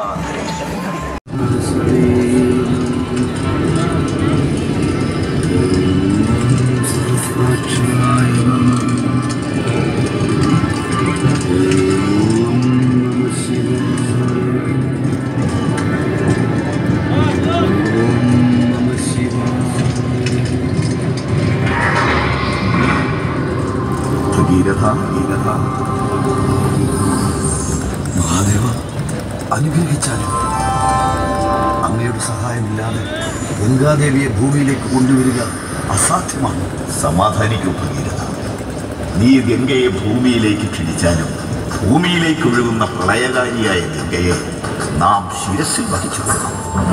ഭഗീരഥ ഭഗീരഥ മഹാദേവ അനുഗ്രഹിച്ചാലും അങ്ങയുടെ സഹായമില്ലാതെ ഗംഗാദേവിയെ ഭൂമിയിലേക്ക് കൊണ്ടുവരിക അസാധ്യമാണ് സമാധാനിക്കൂ ഭഗീരഥ നീ ഗംഗയെ ഭൂമിയിലേക്ക് ക്ഷണിച്ചാലും ഭൂമിയിലേക്ക് ഒഴുകുന്ന പ്രളയകാരിയായ ഗംഗയെ നാം ശിരസിൽ വഹിച്ചു കൊള്ളാം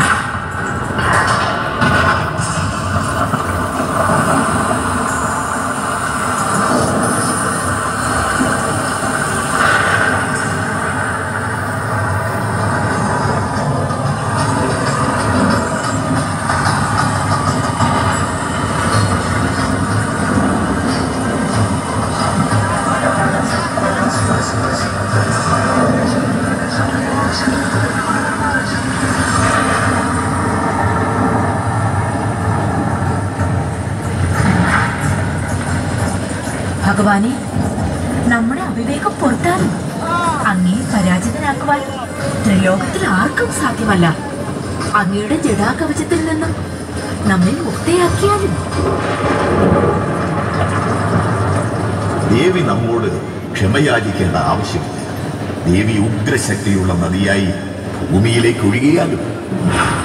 ഭഗവാനെ നമ്മുടെ അവിവേകം പുറത്താനും അങ്ങേ പരാജിതനാക്കുവാൻ ത്രിലോകത്തിൽ ആർക്കും സാധ്യമല്ല അങ്ങയുടെ ജടാകവചത്തിൽ നിന്നും നമ്മെ മുക്തയാക്കിയാലും ദേവി നമ്മോട് ക്ഷമയാചിക്കേണ്ട ആവശ്യമില്ല ദേവി ഉഗ്രശക്തിയുള്ള നദിയായി ഭൂമിയിലേക്ക് ഒഴുകിയാലും